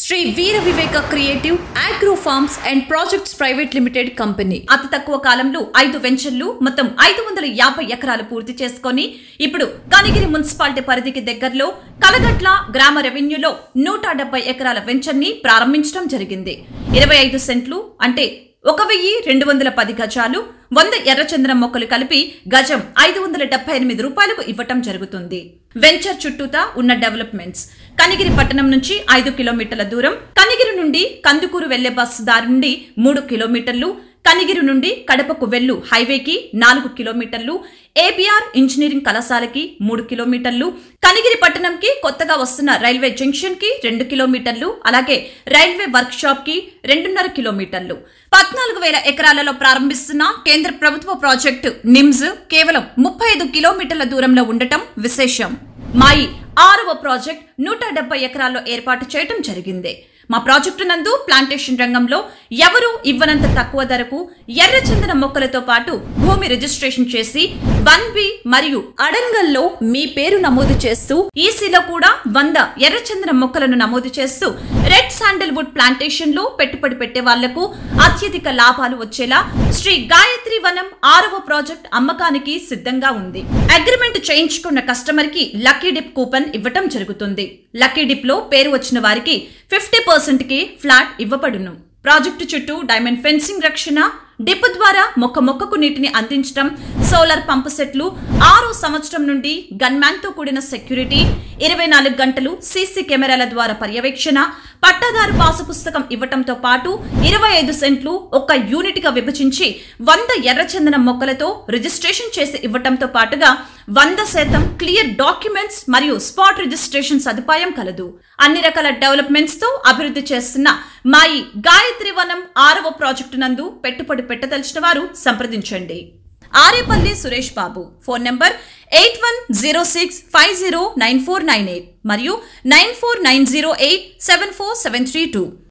Shri Veera Viveka creative agro farms and projects private limited company అతి తక్కువ కాలంలో ఐదు వెంచర్లు మొత్తం ఐదు వందల యాభై ఎకరాలు పూర్తి చేసుకొని ఇప్పుడు కనిగిరి మున్సిపాలిటీ పరిధికి దగ్గరలో కలగట్ల గ్రామ రెవెన్యూలో నూట డెబ్బై ఎకరాల వెంచర్ ని ప్రారంభించడం జరిగింది ఇరవై ఐదు సెంట్లు అంటే ఒక వెయ్యి రెండు వందల పది గజాలు వంద ఎర్రచందనం మొక్కలు కలిపి గజం ఐదు వందల డెబ్బై ఎనిమిది రూపాయలకు ఇవ్వటం జరుగుతుంది వెంచర్ చుట్టూతా ఉన్న డెవలప్మెంట్స్ కనిగిరి పట్టణం నుంచి ఐదు కిలోమీటర్ల దూరం కనిగిరి నుండి కందుకూరు వెళ్లే బస్సు దారి నుండి మూడు కిలోమీటర్లు కనిగిరి నుండి కడపకు వెళ్ళు హైవేకి నాలుగు కిలోమీటర్లు ఏబిఆర్ ఇంజనీరింగ్ కళాశాలకి మూడు కిలోమీటర్లు కనిగిరి పట్టణంకి కొత్తగా వస్తున్న రైల్వే జంక్షన్ కి రెండు కిలోమీటర్లు అలాగే రైల్వే వర్క్ షాప్ కి రెండున్నర కిలోమీటర్లు పద్నాలుగు వేల ఎకరాలలో ప్రారంభిస్తున్న కేంద్ర ప్రభుత్వ ప్రాజెక్టు నిమ్స్ కేవలం ముప్పై ఐదు కిలోమీటర్ల దూరంలో ఉండటం విశేషం మాయి ఆరవ ప్రాజెక్ట్ నూట డెబ్బై ఎకరాల్లో ఏర్పాటు చేయడం జరిగింది మా ప్రాజెక్టు నందు ప్లాంటేషన్ రంగంలో ఎవరూ ఇవ్వనంత తక్కువ ధరకు ఎర్రచందన మొక్కలతో పాటు భూమి రిజిస్ట్రేషన్ చేసి వన్ బి మరియు అడంగల్లో మీ పేరు నమోదు చేస్తూ ఈసీలో కూడా వంద ఎర్రచందన మొక్కలను నమోదు చేస్తూ రెడ్ శాండల్వుడ్ ప్లాంటేషన్ లో పెట్టుబడి పెట్టే వాళ్లకు అత్యధిక లాభాలు వచ్చేలా శ్రీ గాయత్రి వనం ఆరవ ప్రాజెక్ట్ అమ్మకానికి సిద్ధంగా ఉంది అగ్రిమెంట్ చేయించుకున్న కస్టమర్ కి లక్కీ డిప్ కూపన్ ఇవ్వటం జరుగుతుంది లక్కీ డిప్ లో పేరు వచ్చిన వారికి ఫిఫ్టీ పర్సెంట్ కి ఫ్లాట్ ఇవ్వబడును ప్రాజెక్టు చుట్టూ డైమండ్ ఫెన్సింగ్ రక్షణ డిప్ ద్వారా మొక్క మొక్కకు నీటిని అందించడం సోలార్ పంపు సెట్లు ఆరో సంవత్సరం నుండి గన్మ్యాన్ తో కూడిన సెక్యూరిటీ ఇరవై నాలుగు గంటలు సీసీ కెమెరాల ద్వారా పర్యవేక్షణ పట్టాదారు పాసు పుస్తకం ఇవ్వటంతో పాటు ఇరవై ఐదు సెంట్లు ఒక యూనిట్ గా విభజించి వంద ఎర్రచందనం మొక్కలతో రిజిస్ట్రేషన్ చేసి ఇవ్వటంతో పాటుగా వంద శాతం క్లియర్ డాక్యుమెంట్స్ మరియు స్పాట్ రిజిస్ట్రేషన్ సదుపాయం కలదు అన్ని రకాల డెవలప్మెంట్స్ తో అభివృద్ధి చేస్తున్న మాయి గాయత్రి వనం ఆరవ ప్రాజెక్టు నందు పెట్టుబడి పెట్టదలిచిన వారు సంప్రదించండి Arepalli Suresh Babu phone number eight one zero six five zero nine four nine eight మరియు nine four nine zero eight seven four seven three two